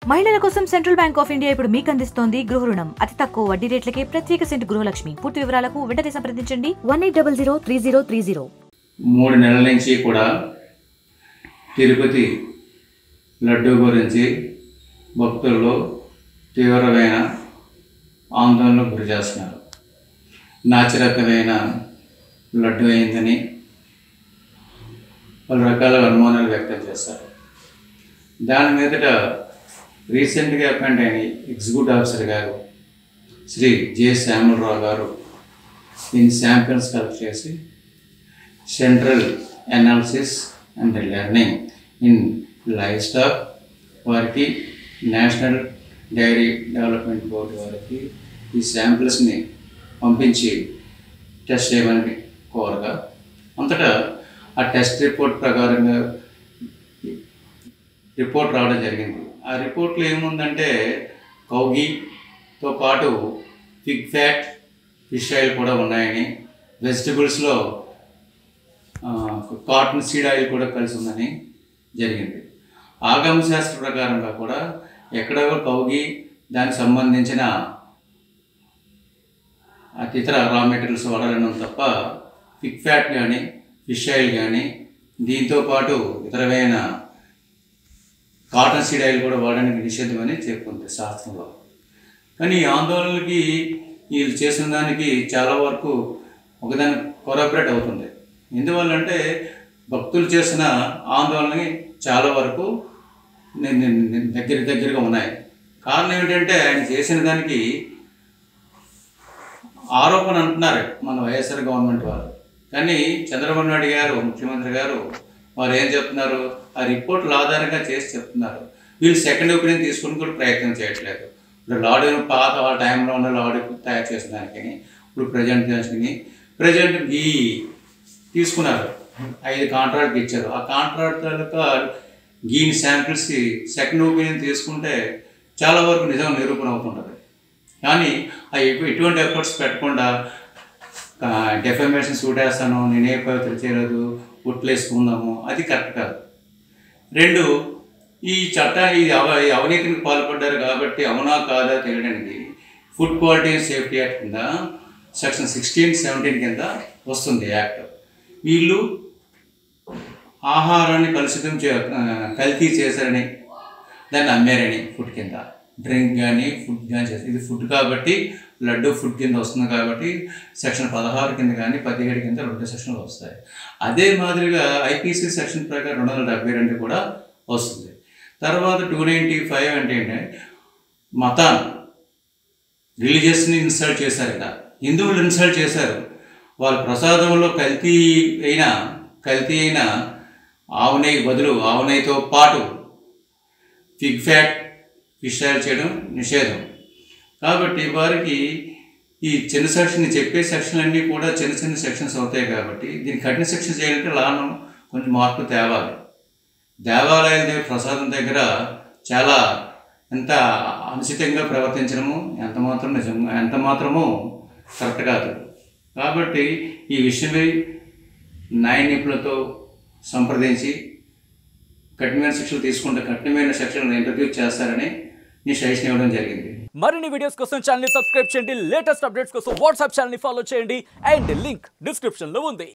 మహిళల కోసం central bank of India ఇప్పుడు మీకు అందిస్తోంది గృహ రుణం అతి తక్కువ వడ్డీ రేట్లకే ప్రత్యేక సెంట్ గృహలక్ష్మి పూర్తి వివరాలకు వెంటనే సంప్రదించండి one eight double zero three zero three zero మూడు నెలల నుంచి కూడా తిరుపతి లడ్డు గురించి భక్తుల్లో తీవ్రమైన ఆందోళనకు గురి చేస్తున్నారు నాచిరకమైన లడ్డు అయిందని పలు రకాల అనుమానాలు వ్యక్తం చేస్తారు దాని మీదట రీసెంట్గా అపాయింట్ అయిన ఎగ్జిక్యూటివ్ ఆఫీసర్ గారు శ్రీ జె శ్యామలరావు గారు దీని శాంపిల్స్ కలెక్ట్ చేసి central analysis and learning in livestock వారికి నేషనల్ డైరీ డెవలప్మెంట్ బోర్డు వారికి ఈ శాంపిల్స్ని పంపించి టెస్ట్ చేయమని కోరగా అంతటా ఆ టెస్ట్ రిపోర్ట్ ప్రకారంగా రిపోర్ట్ రావడం జరిగింది ఆ రిపోర్ట్లో ఏముందంటే కౌగితో పాటు ఫిగ్ ఫ్యాట్ ఫిష్ ఆయిల్ కూడా ఉన్నాయని వెజిటబుల్స్లో కాటన్ సీడ్ ఆయిల్ కూడా కలిసి ఉందని జరిగింది ఆగమ శాస్త్ర ప్రకారంగా కూడా ఎక్కడో కౌగి దానికి సంబంధించిన అతి ఇతర రా మెటీరియల్స్ వాడాలని తప్ప ఫిక్ ఫ్యాట్ కానీ ఫిష్ ఆయిల్ కానీ దీంతో పాటు ఇతరమైన కాటన్ సీడ్ ఆయిల్ కూడా వాడడానికి నిషేధం అని చెప్పుకుంది శాస్త్రంలో కానీ ఈ ఆందోళనకి వీళ్ళు చేసిన దానికి చాలా వరకు ఒకదాని కొరాబరేట్ అవుతుంది ఎందువల్లంటే భక్తులు చేసిన ఆందోళనకి చాలా వరకు ని- ని- ని- దగ్గర దగ్గరగా ఉన్నాయి కారణం ఏమిటంటే ఆయన చేసిన దానికి ఆరోపణ అంటున్నారు మన వైఎస్ఆర్ గవర్నమెంట్ వారు కానీ చంద్రబాబు నాయుడు గారు ముఖ్యమంత్రి గారు వారు ఏం చెప్తున్నారు ఆ రిపోర్ట్లు ఆధారంగా చేసి చెప్తున్నారు వీళ్ళు సెకండ్ ఒపీనియన్ తీసుకుని కూడా ప్రయత్నం చేయట్లేదు ఇప్పుడు లాడు పాత ఆ టైంలో ఉన్న లాడు తయారు చేసిన దానికి ఇప్పుడు ప్రజెంట్ దానికి ప్రజెంట్ ఈ తీసుకున్నారు ఐదు కాంట్రాక్ట్ ఇచ్చారు ఆ కాంట్రాక్ట్ తాలూకా గీని శాంపిల్స్ సెకండ్ ఒపీనియన్ తీసుకుంటే చాలా వరకు నిజం నిరూపణ అవుతుంటుంది కానీ ఆ ఎటు- ఎటువంటి ఎఫర్ట్స్ పెట్టకుండా డెఫమేషన్ సూట్ వేస్తాను నేనే పవిత్ర చేయలేదు ఉట్లేసుకుందాము అది కరెక్ట్ కాదు రెండు ఈ చట్ట ఈ అవ ఈ అవినీతికి పాల్పడ్డారు కాబట్టి అవునా కాదా తెలియడానికి food quality and safety act కింద సెక్షన్ సిక్స్టీన్ సెవెంటీన్ కింద వస్తుంది యాక్ట్ వీళ్ళు ఆహారాన్ని కలుషితం చే ఆ, కల్తీ చేశారని దాన్ని అమ్మారని ఫుడ్ కింద డ్రింక్ కానీ ఫుడ్ కానీ చేస్తారు ఇది ఫుడ్ కాబట్టి లడ్డు ఫుడ్ కింద వస్తుంది కాబట్టి సెక్షన్ పదహారు కింద కానీ పదిహేడు కింద రెండు సెక్షన్లు వస్తాయి అదే మాదిరిగా ఐపీసీ సెక్షన్ ప్రకారం రెండు వందల డెబ్బై రెండు కూడా వస్తుంది తర్వాత టూ నైంటీ ఫైవ్ అంటే ఏంటంటే మతాన్ని రిలీజియస్ని ఇన్సల్ట్ చేశారు ఇక్కడ హిందువులు ఇన్సల్ట్ చేశారు వాళ్ళ ప్రసాదంలో కల్తీ అయిన కల్తీ అయిన ఆవు నెయ్యి బదులు ఆవు నెయ్యితో పాటు ఫిగ్ ఫ్యాట్ ఫిష్ ఆయిల్ చేయడం నిషేధం కాబట్టి వారికి ఈ చిన్న సెక్షన్ చెప్పే సెక్షన్ అన్నీ కూడా చిన్న చిన్న సెక్షన్స్ అవుతాయి కాబట్టి దీన్ని కఠిన సెక్షన్ చేయాలంటే లాను కొంచెం మార్పు తేవాలి దేవాలయం దగ్గర ప్రసాదం దగ్గర చాలా ఎంత అనుచితంగా ప్రవర్తించడము ఎంత మాత్రం నిజం ఎంత మాత్రము కరెక్ట్ కాదు కాబట్టి ఈ విషయమై న్యాయ నిపుణులతో సంప్రదించి కఠినమైన శిక్షలు తీసుకుంటే కఠినమైన శిక్షలను ఇంట్రడ్యూస్ చేస్తారని నేను సజెషన్ ఇవ్వడం జరిగింది మరిన్ని వీడియోస్ కోసం ఛానల్ సబ్స్క్రైబ్ చేయండి లేటెస్ట్ అప్డేట్స్ కోసం వాట్సాప్ ఛానల్ ఫాలో చేయండి అండ్ లింక్ డిస్క్రిప్షన్ లో ఉంది